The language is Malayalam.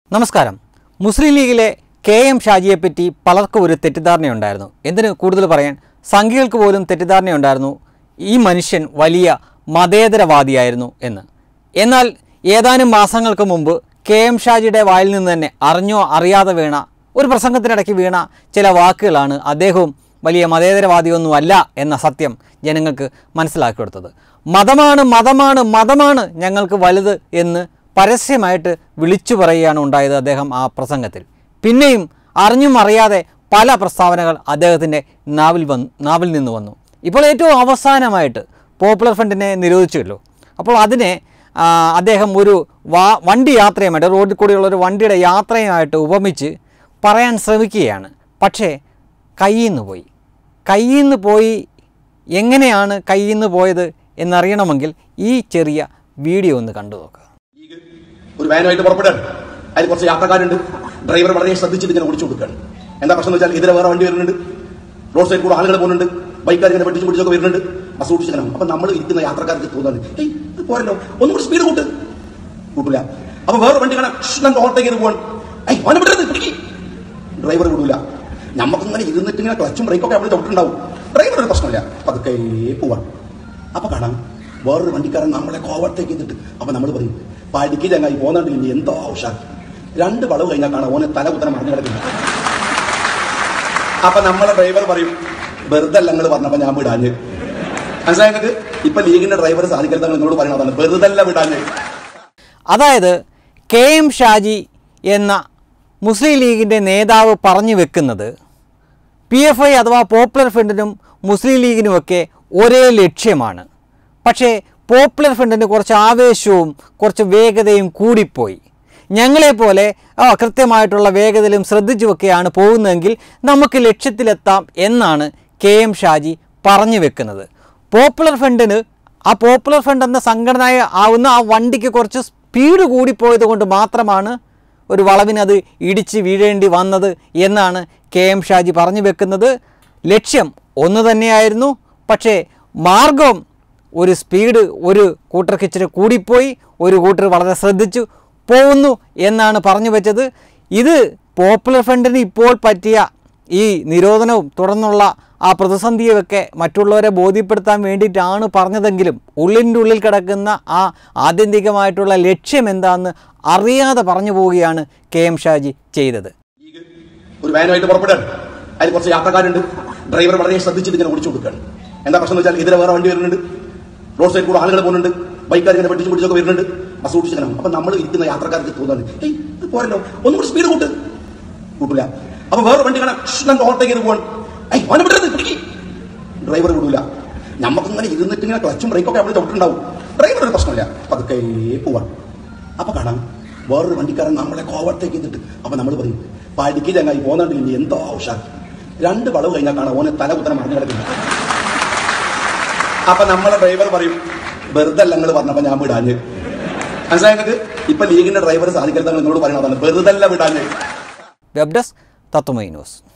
നമസ്കാരം മുസ്ലിം ലീഗിലെ കെ എം ഷാജിയെപ്പറ്റി പലർക്കും ഒരു തെറ്റിദ്ധാരണയുണ്ടായിരുന്നു എന്തിന് കൂടുതൽ പറയാൻ സംഘികൾക്ക് പോലും തെറ്റിദ്ധാരണയുണ്ടായിരുന്നു ഈ മനുഷ്യൻ വലിയ മതേതരവാദിയായിരുന്നു എന്ന് എന്നാൽ ഏതാനും മാസങ്ങൾക്ക് മുമ്പ് കെ എം ഷാജിയുടെ വായിൽ നിന്ന് തന്നെ അറിഞ്ഞോ അറിയാതെ വീണ ഒരു പ്രസംഗത്തിനിടയ്ക്ക് വീണ ചില വാക്കുകളാണ് അദ്ദേഹവും വലിയ മതേതരവാദിയൊന്നുമല്ല എന്ന സത്യം ജനങ്ങൾക്ക് മനസ്സിലാക്കി കൊടുത്തത് മതമാണ് മതമാണ് മതമാണ് ഞങ്ങൾക്ക് വലുത് എന്ന് പരസ്യമായിട്ട് വിളിച്ചു പറയുകയാണ് ഉണ്ടായത് അദ്ദേഹം ആ പ്രസംഗത്തിൽ പിന്നെയും അറിഞ്ഞും അറിയാതെ പല പ്രസ്താവനകൾ അദ്ദേഹത്തിൻ്റെ നാവിൽ വന്ന് നാവിൽ നിന്ന് വന്നു ഇപ്പോൾ ഏറ്റവും അവസാനമായിട്ട് പോപ്പുലർ ഫ്രണ്ടിനെ നിരോധിച്ചുവല്ലോ അപ്പോൾ അതിനെ ആ, അദ്ദേഹം ഒരു വാ വണ്ടി യാത്രയുമായിട്ട് റോഡിൽ കൂടിയുള്ള ഒരു വണ്ടിയുടെ യാത്രയുമായിട്ട് ഉപമിച്ച് പറയാൻ ശ്രമിക്കുകയാണ് പക്ഷേ കയ്യിൽ നിന്ന് പോയി കയ്യിൽ നിന്ന് പോയി എങ്ങനെയാണ് കയ്യിൽ നിന്ന് പോയത് എന്നറിയണമെങ്കിൽ ഈ ചെറിയ വീഡിയോ ഒന്ന് കണ്ടു നോക്കുക ലീഗ് ഒരു വാനുമായിട്ട് പുറപ്പെടുകയാണ് അതിൽ കുറച്ച് യാത്രക്കാരുണ്ട് ഡ്രൈവർ വളരെ ശ്രദ്ധിച്ചിട്ട് ഇങ്ങനെ ഓടിച്ചു കൊടുക്കുകയാണ് എന്താ പ്രശ്നം എന്ന് വെച്ചാൽ ഇതിലെ വേറെ വണ്ടി വരുന്നുണ്ട് റോഡ് സൈഡിൽ കൂടെ ആളുകൾ പോകുന്നുണ്ട് ബൈക്കാർ ഇങ്ങനെ വെട്ടിച്ച് പിടിച്ചൊക്കെ വരുന്നുണ്ട് ബസ് ഓടിച്ചിങ്ങനെ അപ്പൊ നമ്മൾ ഇരിക്കുന്ന യാത്രക്കാർക്ക് തോന്നുന്നത് ഏയ് ഇത് പോരല്ലോ ഒന്നും കൂടി സ്പീഡ് കൂട്ട് കൂട്ടില്ല അപ്പൊ വേറെ വണ്ടി കാണാൻ ഓവർടേക്ക് ചെയ്ത് പോകണം ഏയ് ഓനെ വിടരുത് പിടിക്ക് ഡ്രൈവർ വിടൂല നമുക്കിങ്ങനെ ഇരുന്നിട്ട് ഇങ്ങനെ ക്ലച്ചും ബ്രേക്കൊക്കെ അവിടെ ചവിട്ടുണ്ടാവും ഡ്രൈവർ ഒരു പ്രശ്നമില്ല പതുക്കെ പോവാൻ അപ്പൊ കാണാം വേറൊരു വണ്ടിക്കാരൻ നമ്മളെ കോവർട്ടേക്ക് ചെയ്തിട്ട് അപ്പൊ നമ്മൾ പറയും പഠിക്ക് ചങ്ങായി പോന്നാണ്ട് ഇനി എന്തോ ഉഷാർ രണ്ട് വളവ് കഴിഞ്ഞാൽ കാണാം ഓനെ തല കുത്തനെ മറിഞ്ഞു കിടക്കുന്നു അപ്പൊ നമ്മളെ ഡ്രൈവർ പറയും വെറുതെ അല്ല നിങ്ങൾ പറഞ്ഞപ്പോ ഞാൻ വിടാഞ്ഞ് മനസ്സിലായത് ഇപ്പൊ ലീഗിന്റെ ഡ്രൈവർ സാധിക്കരുത് നിങ്ങളോട് പറയുന്നതാണ് വെറുതെ അല്ല വിടാഞ്ഞ് അതായത് കെ എം ഷാജി എന്ന മുസ്ലിം ലീഗിൻ്റെ നേതാവ് പറഞ്ഞു വെക്കുന്നത് പി എഫ് ഐ അഥവാ പോപ്പുലർ ഫ്രണ്ടിനും മുസ്ലിം ലീഗിനുമൊക്കെ ഒരേ ലക്ഷ്യമാണ് പക്ഷേ പോപ്പുലർ ഫ്രണ്ടിന് കുറച്ച് ആവേശവും കുറച്ച് വേഗതയും കൂടിപ്പോയി ഞങ്ങളെപ്പോലെ ആ, കൃത്യമായിട്ടുള്ള വേഗതയിലും ശ്രദ്ധിച്ചുമൊക്കെയാണ് പോകുന്നതെങ്കിൽ നമുക്ക് ലക്ഷ്യത്തിലെത്താം എന്നാണ് കെ എം ഷാജി പറഞ്ഞു വെക്കുന്നത് പോപ്പുലർ ഫ്രണ്ടിന് ആ പോപ്പുലർ ഫ്രണ്ട് എന്ന സംഘടന ആവുന്ന ആ വണ്ടിക്ക് കുറച്ച് സ്പീഡ് കൂടിപ്പോയത് കൊണ്ട് മാത്രമാണ് ഒരു വളവിനത് ഇടിച്ച് വീഴേണ്ടി വന്നത് എന്നാണ് കെ എം ഷാജി പറഞ്ഞു വെക്കുന്നത് ലക്ഷ്യം ഒന്ന് തന്നെയായിരുന്നു പക്ഷേ മാർഗം ഒരു സ്പീഡ് ഒരു കൂട്ടർക്ക് ഇച്ചിരി കൂടിപ്പോയി ഒരു കൂട്ടർ വളരെ ശ്രദ്ധിച്ചു പോകുന്നു എന്നാണ് പറഞ്ഞു വെച്ചത് ഇത് പോപ്പുലർ ഫ്രണ്ടിന് ഇപ്പോൾ പറ്റിയ ഈ നിരോധനവും തുടർന്നുള്ള ആ പ്രതിസന്ധിയൊക്കെ മറ്റുള്ളവരെ ബോധ്യപ്പെടുത്താൻ വേണ്ടിയിട്ടാണ് പറഞ്ഞതെങ്കിലും ഉള്ളിൻ്റെ ഉള്ളിൽ കിടക്കുന്ന ആ ആത്യന്തികമായിട്ടുള്ള ലക്ഷ്യം എന്താണെന്ന് അറിയാതെ പറഞ്ഞു പോവുകയാണ് കെ എം ഷാജി ചെയ്തത് ലീഗ് ഒരു വാനുമായിട്ട് പുറപ്പെടുകയാണ് അതിൽ കുറച്ച് യാത്രക്കാരുണ്ട് ഡ്രൈവർ വളരെ ശ്രദ്ധിച്ചിട്ട് ഇങ്ങനെ ഓടിച്ചു കൊടുക്കുകയാണ് എന്താ പ്രശ്നം എന്ന് വെച്ചാൽ ഇതിലെ വേറെ വണ്ടി വരുന്നുണ്ട് റോഡ് സൈഡിൽ കൂടെ ആളുകൾ പോകുന്നുണ്ട് ബൈക്കാർ ഇങ്ങനെ വെട്ടിച്ച് പിടിച്ചൊക്കെ വരുന്നുണ്ട് ബസ് ഓടിച്ചിങ്ങനെ അപ്പൊ നമ്മൾ ഇരിക്കുന്ന യാത്രക്കാർക്ക് തോന്നുന്നത് ഏയ് ഇത് പോരല്ലോ ഒന്നും കൂടി സ്പീഡ് കൂട്ട് കൂട്ടില്ല അപ്പൊ വേറെ വണ്ടി കാണാൻ ഓവർടേക്ക് ചെയ്ത് പോകണം ഏയ് ഓനെ വിടരുത് പിടിക്ക് ഡ്രൈവർ വിടൂല നമുക്കിങ്ങനെ ഇരുന്നിട്ട് ഇങ്ങനെ ക്ലച്ചും ബ്രേക്കൊക്കെ അവിടെ ചവിട്ടുണ്ടാവും ഡ്രൈവർ ഒരു പ്രശ്നമില്ല പതുക്കെ പോവാൻ അപ്പൊ കാണാം വേറൊരു വണ്ടിക്കാരൻ നമ്മളെ കോവർട്ടേക്ക് ചെയ്തിട്ട് അപ്പൊ നമ്മൾ പറയും പഠിക്ക് ചങ്ങായി പോന്നാണ്ട് ഇനി എന്തോ ഉഷാർ രണ്ട് വളവ് കഴിഞ്ഞാൽ കാണാം ഓനെ തല കുത്തനെ മറിഞ്ഞു കിടക്കുന്നു അപ്പൊ നമ്മളെ ഡ്രൈവർ പറയും വെറുതെ അല്ല നിങ്ങൾ പറഞ്ഞപ്പോ ഞാൻ വിടാഞ്ഞ് മനസ്സിലായത് ഇപ്പൊ ലീഗിന്റെ ഡ്രൈവർ സാധിക്കരുത് നിങ്ങളോട് പറയുന്നതാണ് വെറുതെ അല്ല വിടാഞ്ഞ് വെബ് ഡെസ്ക് തത്വമൈ ന്യൂസ്